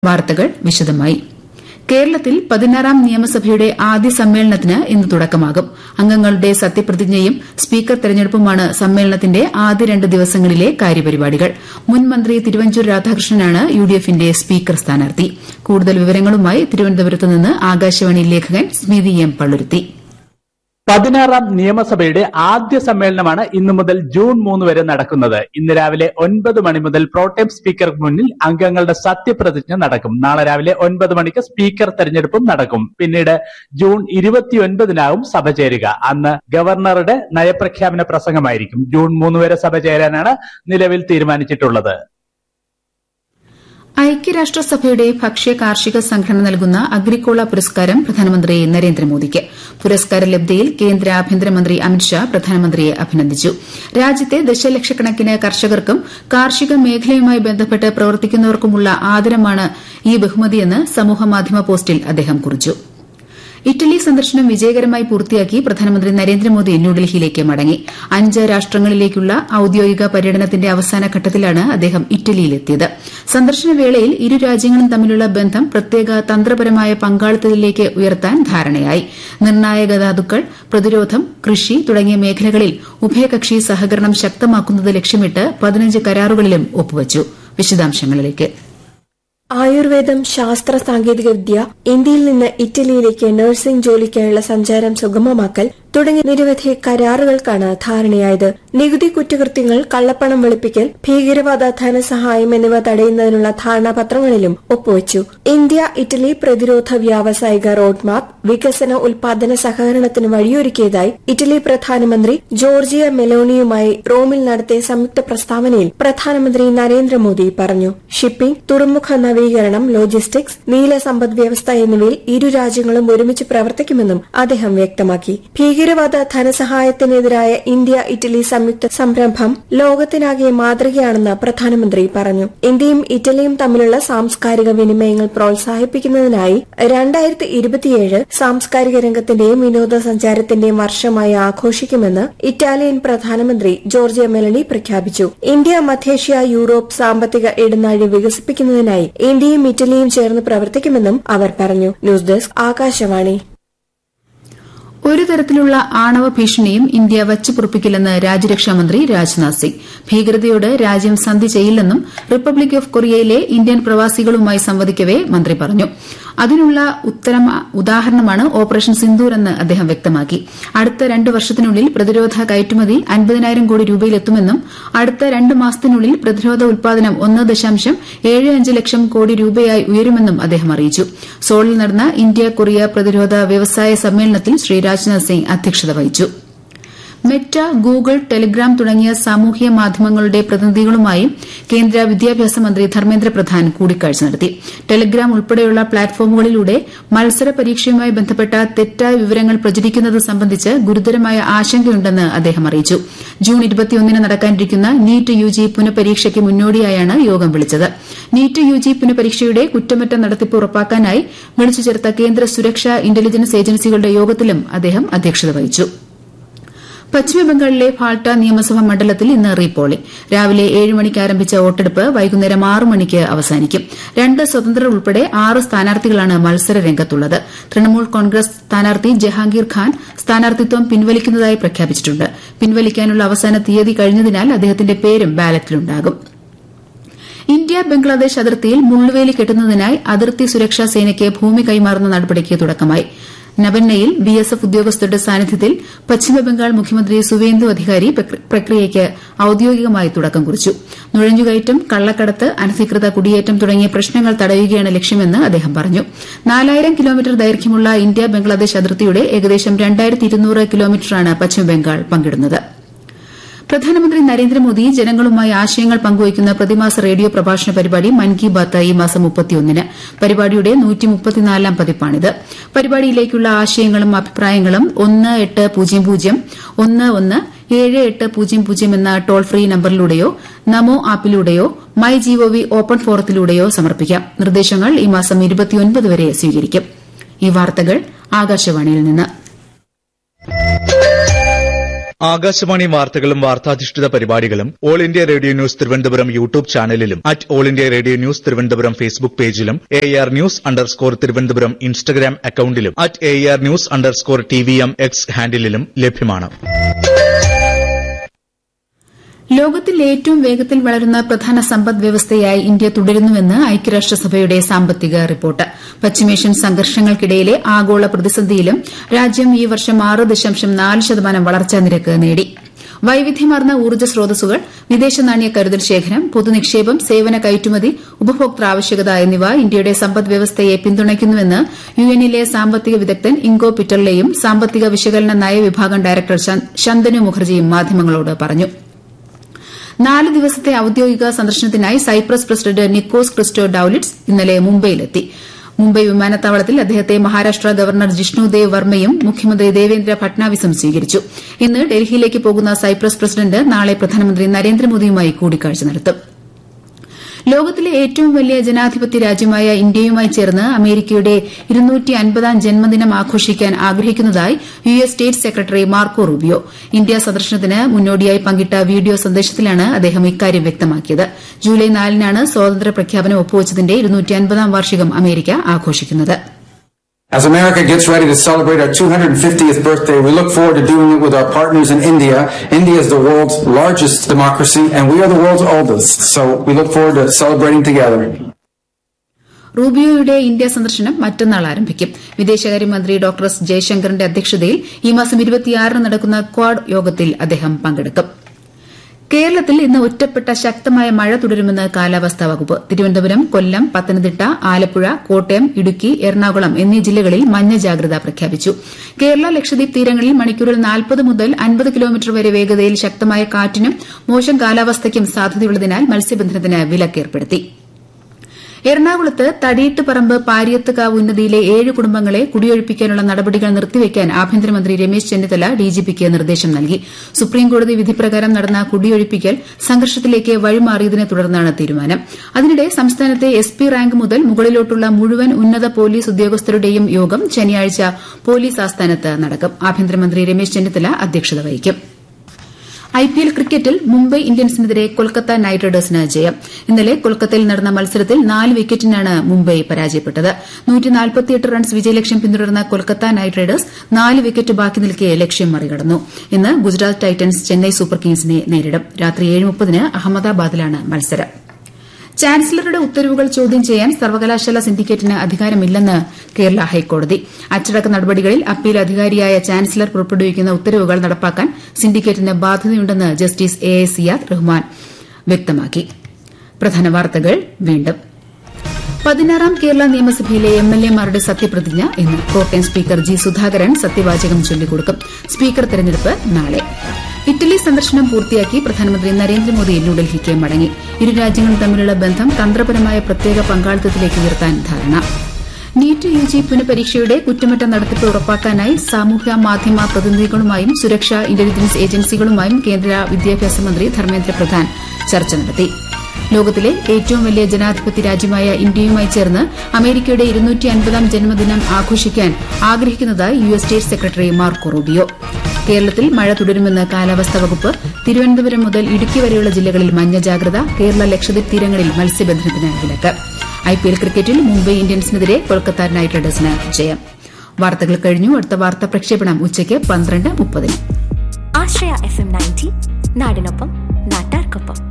വാർത്തകൾ വിശദമായി കേരളത്തിൽ പതിനാറാം നിയമസഭയുടെ ആദ്യ സമ്മേളനത്തിന് ഇന്ന് തുടക്കമാകും അംഗങ്ങളുടെ സത്യപ്രതിജ്ഞയും സ്പീക്കർ തെരഞ്ഞെടുപ്പുമാണ് സമ്മേളനത്തിന്റെ ആദ്യ രണ്ട് ദിവസങ്ങളിലെ കാര്യപരിപാടികൾ മുൻ മന്ത്രി തിരുവഞ്ചൂർ രാധാകൃഷ്ണനാണ് യുഡിഎഫിന്റെ സ്പീക്കർ സ്ഥാനാർത്ഥി കൂടുതൽ വിവരങ്ങളുമായി തിരുവനന്തപുരത്ത് നിന്ന് ആകാശവാണി ലേഖകൻ സ്മിതി എം പള്ളുരുത്തി പതിനാറാം നിയമസഭയുടെ ആദ്യ സമ്മേളനമാണ് ഇന്നു മുതൽ ജൂൺ മൂന്ന് വരെ നടക്കുന്നത് ഇന്ന് രാവിലെ ഒൻപത് മണി മുതൽ പ്രോട്ടേം സ്പീക്കർക്ക് മുന്നിൽ അംഗങ്ങളുടെ സത്യപ്രതിജ്ഞ നടക്കും നാളെ രാവിലെ ഒൻപത് മണിക്ക് സ്പീക്കർ തെരഞ്ഞെടുപ്പും നടക്കും പിന്നീട് ജൂൺ ഇരുപത്തിയൊൻപതിനാവും സഭ ചേരുക അന്ന് ഗവർണറുടെ നയപ്രഖ്യാപന പ്രസംഗമായിരിക്കും ജൂൺ മൂന്ന് വരെ സഭ ചേരാനാണ് നിലവിൽ തീരുമാനിച്ചിട്ടുള്ളത് ഐക്യരാഷ്ട്രസഭയുടെ ഭക്ഷ്യ കാർഷിക സംഘടന നൽകുന്ന അഗ്രിക്കോള പുരസ്കാരം പ്രധാനമന്ത്രി നരേന്ദ്രമോദിക്ക് പുരസ്കാര ലബ്ധിയിൽ കേന്ദ്ര ആഭ്യന്തരമന്ത്രി അമിത്ഷാ പ്രധാനമന്ത്രിയെ അഭിനന്ദിച്ചു രാജ്യത്തെ ദശലക്ഷക്കണക്കിന് കർഷകർക്കും കാർഷിക മേഖലയുമായി ബന്ധപ്പെട്ട് പ്രവർത്തിക്കുന്നവർക്കുമുള്ള ആദരമാണ് ഈ ബഹുമതിയെന്ന് സമൂഹമാധ്യമ പോസ്റ്റിൽ അദ്ദേഹം കുറിച്ചു ഇറ്റലി സന്ദർശനം വിജയകരമായി പൂർത്തിയാക്കി പ്രധാനമന്ത്രി നരേന്ദ്രമോദി ന്യൂഡൽഹിയിലേക്ക് മടങ്ങി അഞ്ച് രാഷ്ട്രങ്ങളിലേക്കുള്ള ഔദ്യോഗിക പര്യടനത്തിന്റെ അവസാന ഘട്ടത്തിലാണ് അദ്ദേഹം ഇറ്റലിയിലെത്തിയത് സന്ദർശന വേളയിൽ ഇരു രാജ്യങ്ങളും തമ്മിലുള്ള ബന്ധം പ്രത്യേക തന്ത്രപരമായ പങ്കാളിത്തത്തിലേക്ക് ഉയർത്താൻ ധാരണയായി നിർണായക ധാതുക്കൾ പ്രതിരോധം കൃഷി തുടങ്ങിയ മേഖലകളിൽ ഉഭയകക്ഷി സഹകരണം ശക്തമാക്കുന്നത് ലക്ഷ്യമിട്ട് പതിനഞ്ച് കരാറുകളിലും ഒപ്പുവച്ചു വിശദാംശങ്ങളിലേക്ക് ആയുർവേദം ശാസ്ത്ര സാങ്കേതിക വിദ്യ ഇന്ത്യയിൽ നിന്ന് ഇറ്റലിയിലേക്ക് നഴ്സിംഗ് ജോലിക്കായുള്ള സഞ്ചാരം സുഗമമാക്കൽ തുടങ്ങിയ നിരവധി കരാറുകൾക്കാണ് ധാരണയായത് നികുതി കുറ്റകൃത്യങ്ങൾ കള്ളപ്പണം വെളുപ്പിക്കൽ ഭീകരവാദ ധനസഹായം എന്നിവ തടയുന്നതിനുള്ള ധാരണാപത്രങ്ങളിലും ഒപ്പുവച്ചു ഇന്ത്യ ഇറ്റലി പ്രതിരോധ വ്യാവസായിക റോഡ് മാപ്പ് വികസന ഉൽപാദന സഹകരണത്തിന് വഴിയൊരുക്കിയതായി ഇറ്റലി പ്രധാനമന്ത്രി ജോർജിയ മെലോണിയുമായി റോമിൽ നടത്തിയ സംയുക്ത പ്രസ്താവനയിൽ പ്രധാനമന്ത്രി നരേന്ദ്രമോദി പറഞ്ഞു ഷിപ്പിംഗ് തുറമുഖ നവീകരണം ലോജിസ്റ്റിക്സ് നീല സമ്പദ് വ്യവസ്ഥ എന്നിവയിൽ ഇരു രാജ്യങ്ങളും ഒരുമിച്ച് പ്രവർത്തിക്കുമെന്നും അദ്ദേഹം വ്യക്തമാക്കി ഭീകരവാദ ധനസഹായത്തിനെതിരായ ഇന്ത്യ ഇറ്റലി സംയുക്ത സംരംഭം ലോകത്തിനാകെ മാതൃകയാണെന്ന് പ്രധാനമന്ത്രി പറഞ്ഞു ഇന്ത്യയും ഇറ്റലിയും തമ്മിലുള്ള സാംസ്കാരിക വിനിമയങ്ങൾ പ്രോത്സാഹിപ്പിക്കുന്നതിനായി രണ്ടായിരത്തി ഇരുപത്തിയേഴ് സാംസ്കാരിക രംഗത്തിന്റെയും വിനോദസഞ്ചാരത്തിന്റെയും വർഷമായി ആഘോഷിക്കുമെന്ന് ഇറ്റാലിയൻ പ്രധാനമന്ത്രി ജോർജിയ മെലണി പ്രഖ്യാപിച്ചു ഇന്ത്യ മധ്യേഷ്യ യൂറോപ്പ് സാമ്പത്തിക ഇടനാഴി വികസിപ്പിക്കുന്നതിനായി ഇന്ത്യയും ഇറ്റലിയും ചേർന്ന് പ്രവർത്തിക്കുമെന്നും അവർ പറഞ്ഞു ന്യൂസ് ഡെസ്ക് ആകാശവാണി ഒരു തരത്തിലുള്ള ആണവ ഭീഷണിയും ഇന്ത്യ വച്ചുപൊറുപ്പിക്കില്ലെന്ന് രാജ്യരക്ഷാമന്ത്രി രാജ്നാഥ് സിംഗ് ഭീകരതയോട് രാജ്യം സന്ധി ചെയ്യില്ലെന്നും റിപ്പബ്ലിക് ഓഫ് കൊറിയയിലെ ഇന്ത്യൻ പ്രവാസികളുമായി സംവദിക്കവെ മന്ത്രി പറഞ്ഞു അതിനുള്ള ഉദാഹരണമാണ് ഓപ്പറേഷൻ സിന്ദൂർ എന്ന് അദ്ദേഹം വ്യക്തമാക്കി അടുത്ത രണ്ട് വർഷത്തിനുള്ളിൽ പ്രതിരോധ കയറ്റുമതി അൻപതിനായിരം കോടി രൂപയിലെത്തുമെന്നും അടുത്ത രണ്ട് മാസത്തിനുള്ളിൽ പ്രതിരോധ ഉൽപാദനം ഒന്ന് ദശാംശം ഏഴ് അഞ്ച് ലക്ഷം കോടി രൂപയായി ഉയരുമെന്നും അദ്ദേഹം അറിയിച്ചു സോളിൽ നടന്ന ഇന്ത്യ കൊറിയ പ്രതിരോധ വ്യവസായ സമ്മേളനത്തിൽ ശ്രീ രാജ്നാഥ് സിംഗ് അധ്യക്ഷത വഹിച്ചു മെറ്റ ഗൂഗിൾ ടെലിഗ്രാം തുടങ്ങിയ സാമൂഹ്യ മാധ്യമങ്ങളുടെ പ്രതിനിധികളുമായി കേന്ദ്ര വിദ്യാഭ്യാസ മന്ത്രി ധർമ്മേന്ദ്ര പ്രധാൻ കൂടിക്കാഴ്ച നടത്തി ടെലിഗ്രാം ഉൾപ്പെടെയുള്ള പ്ലാറ്റ്ഫോമുകളിലൂടെ മത്സര പരീക്ഷയുമായി ബന്ധപ്പെട്ട തെറ്റായ വിവരങ്ങൾ പ്രചരിക്കുന്നത് സംബന്ധിച്ച് ഗുരുതരമായ ആശങ്കയുണ്ടെന്ന് അദ്ദേഹം അറിയിച്ചു ജൂൺ ഇരുപത്തിയൊന്നിന് നടക്കാനിരിക്കുന്ന നീറ്റ് യുജി പുനഃപരീക്ഷയ്ക്ക് മുന്നോടിയായാണ് യോഗം വിളിച്ചത് നീറ്റ് യുജി പുനഃപരീക്ഷയുടെ കുറ്റമറ്റ നടത്തിപ്പ് ഉറപ്പാക്കാനായി വിളിച്ചു ചേർത്ത കേന്ദ്ര സുരക്ഷാ ഇന്റലിജൻസ് ഏജൻസികളുടെ യോഗത്തിലും അദ്ദേഹം അധ്യക്ഷത വഹിച്ചു പശ്ചിമബംഗാളിലെ ഫാൾട്ട നിയമസഭാ മണ്ഡലത്തിൽ ഇന്ന് റീപോളിംഗ് രാവിലെ ഏഴ് മണിക്ക് ആരംഭിച്ച വോട്ടെടുപ്പ് വൈകുന്നേരം ആറ് മണിക്ക് അവസാനിക്കും രണ്ട് സ്വതന്ത്രർ ഉൾപ്പെടെ ആറ് സ്ഥാനാർത്ഥികളാണ് മത്സര രംഗത്തുള്ളത് തൃണമൂൽ കോൺഗ്രസ് സ്ഥാനാർത്ഥി ജഹാംഗീർ ഖാൻ സ്ഥാനാർത്ഥിത്വം പിൻവലിക്കുന്നതായി പ്രഖ്യാപിച്ചിട്ടുണ്ട് പിൻവലിക്കാനുള്ള അവസാന തീയതി കഴിഞ്ഞതിനാൽ അദ്ദേഹത്തിന്റെ പേരും ബാലറ്റിലുണ്ടാകും ഇന്ത്യ ബംഗ്ലാദേശ് അതിർത്തിയിൽ മുള്ളുവേലി കെട്ടുന്നതിനായി അതിർത്തി സുരക്ഷാ സേനയ്ക്ക് ഭൂമി കൈമാറുന്ന നടപടിക്ക് തുടക്കമായി നബന്നയിൽ ബിഎസ്എഫ് ഉദ്യോഗസ്ഥരുടെ സാന്നിധ്യത്തിൽ പശ്ചിമബംഗാൾ മുഖ്യമന്ത്രി സുവേന്ദു അധികാരി പ്രക്രിയയ്ക്ക് ഔദ്യോഗികമായി തുടക്കം കുറിച്ചു നുഴഞ്ഞുകയറ്റം കള്ളക്കടത്ത് അനധികൃത കുടിയേറ്റം തുടങ്ങിയ പ്രശ്നങ്ങൾ തടയുകയാണ് ലക്ഷ്യമെന്ന് അദ്ദേഹം പറഞ്ഞു നാലായിരം കിലോമീറ്റർ ദൈർഘ്യമുള്ള ഇന്ത്യ ബംഗ്ലാദേശ് അതിർത്തിയുടെ ഏകദേശം രണ്ടായിരത്തി ഇരുന്നൂറ് കിലോമീറ്ററാണ് പശ്ചിമബംഗാൾ പങ്കിടുന്നത് പ്രധാനമന്ത്രി നരേന്ദ്രമോദി ജനങ്ങളുമായി ആശയങ്ങൾ പങ്കുവയ്ക്കുന്ന പ്രതിമാസ റേഡിയോ പ്രഭാഷണ പരിപാടി മൻ കി ബാത്ത് ഈ മാസം മുപ്പത്തിയൊന്നിന് പരിപാടിയുടെ നൂറ്റിമുപ്പത്തിനാലാം പതിപ്പാണിത് പരിപാടിയിലേക്കുള്ള ആശയങ്ങളും അഭിപ്രായങ്ങളും ഒന്ന് എട്ട് പൂജ്യം പൂജ്യം ഒന്ന് ഒന്ന് ഏഴ് എട്ട് പൂജ്യം പൂജ്യം എന്ന ടോൾ ഫ്രീ നമ്പറിലൂടെയോ നമോ ആപ്പിലൂടെയോ മൈ ജിഒവി ഓപ്പൺ ഫോറത്തിലൂടെയോ സമർപ്പിക്കാം നിർദ്ദേശങ്ങൾ ഈ മാസം ഇരുപത്തിയൊൻപത് വരെ സ്വീകരിക്കും ഈ വാർത്തകൾ ആകാശവാണിയിൽ നിന്ന് ആകാശവാണി വാർത്തകളും വാർത്താധിഷ്ഠിത പരിപാടികളും all India radio news Thiruvananthapuram YouTube ചാനലിലും at all India radio news Thiruvananthapuram Facebook പേജിലും A R news underscore Thiruvananthapuram Instagram അക്കൌണ്ടിലും at A R news underscore T V M X ഹാൻഡിലും ലഭ്യമാണ് ലോകത്തിൽ ഏറ്റവും വേഗത്തിൽ വളരുന്ന പ്രധാന സമ്പദ് വ്യവസ്ഥയായി ഇന്ത്യ തുടരുന്നുവെന്ന് ഐക്യരാഷ്ട്രസഭയുടെ സാമ്പത്തിക റിപ്പോർട്ട് പശ്ചിമേഷ്യൻ സംഘർഷങ്ങൾക്കിടയിലെ ആഗോള പ്രതിസന്ധിയിലും രാജ്യം ഈ വർഷം ആറ് ദശാംശം നാല് ശതമാനം വളർച്ചാ നിരക്ക് നേടി വൈവിധ്യമാർന്ന ഊർജ്ജ സ്രോതസ്സുകൾ വിദേശ നാണ്യ കരുതൽ ശേഖരം പൊതുനിക്ഷേപം സേവന കയറ്റുമതി ഉപഭോക്തൃ ആവശ്യകത എന്നിവ ഇന്ത്യയുടെ സമ്പദ് വ്യവസ്ഥയെ പിന്തുണയ്ക്കുന്നുവെന്ന് യുഎന്നിലെ സാമ്പത്തിക വിദഗ്ധൻ ഇങ്കോ പിറ്റർലെയും സാമ്പത്തിക വിശകലന നയവിഭാഗം ഡയറക്ടർ ശന്തനു മുഖർജിയും മാധ്യമങ്ങളോട് പറഞ്ഞു നാല് ദിവസത്തെ ഔദ്യോഗിക സന്ദർശനത്തിനായി Cyprus president Nikos Christodoulides ഇന്നലെ മുംബൈയിലെത്തി മുംബൈ വിമാനത്താവളത്തിൽ അദ്ദേഹത്തെ മഹാരാഷ്ട്ര ഗവർണർ ജിഷ്ണുദേവ് വർമ്മയും മുഖ്യമന്ത്രി ദേവേന്ദ്ര ഫട്നാവിസും സ്വീകരിച്ചു ഇന്ന് ഡൽഹിയിലേക്ക് പോകുന്ന സൈപ്രസ് പ്രസിഡന്റ് നാളെ പ്രധാനമന്ത്രി നരേന്ദ്രമോദിയുമായി കൂടിക്കാഴ്ച നടത്തും ലോകത്തിലെ ഏറ്റവും വലിയ ജനാധിപത്യ രാജ്യമായ ഇന്ത്യയുമായി ചേർന്ന് അമേരിക്കയുടെ ഇരുന്നൂറ്റിയൻപതാം ജന്മദിനം ആഘോഷിക്കാൻ ആഗ്രഹിക്കുന്നതായി U S state secretary Marco Rubio India സന്ദർശനത്തിന് മുന്നോടിയായി പങ്കിട്ട വീഡിയോ സന്ദേശത്തിലാണ് അദ്ദേഹം ഇക്കാര്യം വ്യക്തമാക്കിയത് ജൂലൈ നാലിനാണ് സ്വാതന്ത്ര്യ പ്രഖ്യാപനം ഒപ്പുവച്ചതിന്റെ ഇരുന്നൂറ്റിയൻപതാം വാർഷികം അമേരിക്ക ആഘോഷിക്കുന്നത് As America gets ready to celebrate our 250th birthday, we look forward to doing it with our partners in India. India is the world's largest democracy, and we are the world's oldest. So we look forward to celebrating together. റൂബിയോയുടെ India സന്ദർശനം മറ്റന്നാൾ ആരംഭിക്കും വിദേശകാര്യമന്ത്രി doctor S ജയശങ്കറിന്റെ അധ്യക്ഷതയിൽ ഈ മാസം ഇരുപത്തിയാറിന് നടക്കുന്ന ക്വാഡ് യോഗത്തിൽ അദ്ദേഹം പങ്കെടുക്കും കേരളത്തിൽ ഇന്ന് ഒറ്റപ്പെട്ട ശക്തമായ മഴ തുടരുമെന്ന് കാലാവസ്ഥാ വകുപ്പ് തിരുവനന്തപുരം കൊല്ലം പത്തനംതിട്ട ആലപ്പുഴ കോട്ടയം ഇടുക്കി എറണാകുളം എന്നീ ജില്ലകളിൽ മഞ്ഞ ജാഗ്രത പ്രഖ്യാപിച്ചു കേരള ലക്ഷദ്വീപ് തീരങ്ങളിൽ മണിക്കൂറിൽ നാൽപ്പത് മുതൽ അൻപത് കിലോമീറ്റർ വരെ വേഗതയിൽ ശക്തമായ കാറ്റിനും മോശം കാലാവസ്ഥയ്ക്കും സാധ്യതയുള്ളതിനാൽ മത്സ്യബന്ധനത്തിന് വിലക്കേർപ്പെടുത്തി എറണാകുളത്ത് തടിയിട്ടുപറമ്പ് പാരിയത്തുകാവ് ഉന്നതിയിലെ ഏഴ് കുടുംബങ്ങളെ കുടിയൊഴിപ്പിക്കാനുള്ള നടപടികൾ നിർത്തിവെക്കാൻ ആഭ്യന്തരമന്ത്രി രമേശ് ചെന്നിത്തല ഡിജിപിക്ക് നിർദ്ദേശം നൽകി സുപ്രീംകോടതി വിധിപ്രകാരം നടന്ന കുടിയൊഴിപ്പിക്കൽ സംഘർഷത്തിലേക്ക് വഴിമാറിയതിനെ തുടർന്നാണ് തീരുമാനം അതിനിടെ സംസ്ഥാനത്തെ എസ് പി റാങ്ക് മുതൽ മുകളിലോട്ടുള്ള മുഴുവൻ ഉന്നത പോലീസ് ഉദ്യോഗസ്ഥരുടെയും യോഗം ശനിയാഴ്ച പോലീസ് ആസ്ഥാനത്ത് നടക്കും ആഭ്യന്തരമന്ത്രി രമേശ് ചെന്നിത്തല അധ്യക്ഷത വഹിക്കും ഐപിഎൽ ക്രിക്കറ്റിൽ മുംബൈ ഇന്ത്യൻസിനെതിരെ കൊൽക്കത്ത നൈറ്റ് റൈഡേഴ്സിന് ജയം ഇന്നലെ കൊൽക്കത്തയിൽ നടന്ന മത്സരത്തിൽ നാല് വിക്കറ്റിനാണ് മുംബൈ പരാജയപ്പെട്ടത് റൺസ് വിജയലക്ഷ്യം പിന്തുടർന്ന കൊൽക്കത്ത നൈറ്റ് റൈഡേഴ്സ് നാല് വിക്കറ്റ് ബാക്കി നിൽക്കെ ലക്ഷ്യം മറികടന്നു ഇന്ന് ഗുജറാത്ത് ടൈറ്റൻസ് ചെന്നൈ സൂപ്പർ കിങ്സിനെ നേരിടും രാത്രി ഏഴ് മുപ്പതിന് അഹമ്മദാബാദിലാണ് മത്സരം ചാൻസലറുടെ ഉത്തരവുകൾ ചോദ്യം ചെയ്യാൻ സർവകലാശാല സിൻഡിക്കേറ്റിന് അധികാരമില്ലെന്ന് കേരള ഹൈക്കോടതി അച്ചടക്ക നടപടികളിൽ അപ്പീൽ അധികാരിയായ ചാൻസലർ പുറപ്പെടുവിക്കുന്ന ഉത്തരവുകൾ നടപ്പാക്കാൻ സിൻഡിക്കേറ്റിന് ബാധ്യതയുണ്ടെന്ന് justice A A Siyad Rahman വ്യക്തമാക്കി പ്രധാന വാർത്തകൾ വീണ്ടും പതിനാറാം കേരള നിയമസഭയിലെ എം എൽ എമാരുടെ സത്യപ്രതിജ്ഞ ഇന്ന് പ്രോട്ടേം സ്പീക്കർ ജി സുധാകരൻ സത്യവാചകം ചൊല്ലിക്കൊടുക്കും സ്പീക്കർ തെരഞ്ഞെടുപ്പ് നാളെ ഇറ്റലി സന്ദർശനം പൂർത്തിയാക്കി പ്രധാനമന്ത്രി നരേന്ദ്രമോദി ന്യൂഡൽഹിക്ക് മടങ്ങി ഇരു രാജ്യങ്ങളും തമ്മിലുള്ള ബന്ധം തന്ത്രപരമായ പ്രത്യേക പങ്കാളിത്തത്തിലേക്ക് ഉയർത്താൻ ധാരണ നീറ്റ് യു ജി പുനഃപരീക്ഷയുടെ കുറ്റമറ്റ നടത്തിപ്പ് ഉറപ്പാക്കാനായി സാമൂഹ്യ മാധ്യമ പ്രതിനിധികളുമായും സുരക്ഷാ ഇന്റലിജൻസ് ഏജൻസികളുമായും കേന്ദ്ര വിദ്യാഭ്യാസ മന്ത്രി ധർമ്മേന്ദ്ര പ്രധാൻ ചർച്ച നടത്തി ലോകത്തിലെ ഏറ്റവും വലിയ ജനാധിപത്യ രാജ്യമായ ഇന്ത്യയുമായി ചേർന്ന് അമേരിക്കയുടെ ഇരുന്നൂറ്റി അൻപതാം ജന്മദിനം ആഘോഷിക്കാൻ ആഗ്രഹിക്കുന്നതായി U S state secretary Marco Rubio കേരളത്തിൽ മഴ തുടരുമെന്ന് കാലാവസ്ഥാ വകുപ്പ് തിരുവനന്തപുരം മുതൽ ഇടുക്കി വരെയുള്ള ജില്ലകളിൽ മഞ്ഞ ജാഗ്രത കേരള ലക്ഷദ്വീപ് തീരങ്ങളിൽ മത്സ്യബന്ധനത്തിന് വിലക്ക് ഐപിഎൽ ക്രിക്കറ്റിൽ മുംബൈ ഇന്ത്യൻസിനെതിരെ കൊൽക്കത്ത നൈറ്റ് റൈഡേഴ്സിന് ജയം വാർത്തകൾ കഴിഞ്ഞു അടുത്ത വാർത്താ പ്രക്ഷേപണം ഉച്ചയ്ക്ക് പന്ത്രണ്ട് മുപ്പതിന് ആശ്രയ എഫ് എം നയൻറ്റി നാടിനൊപ്പം നാട്ടാർക്കൊപ്പം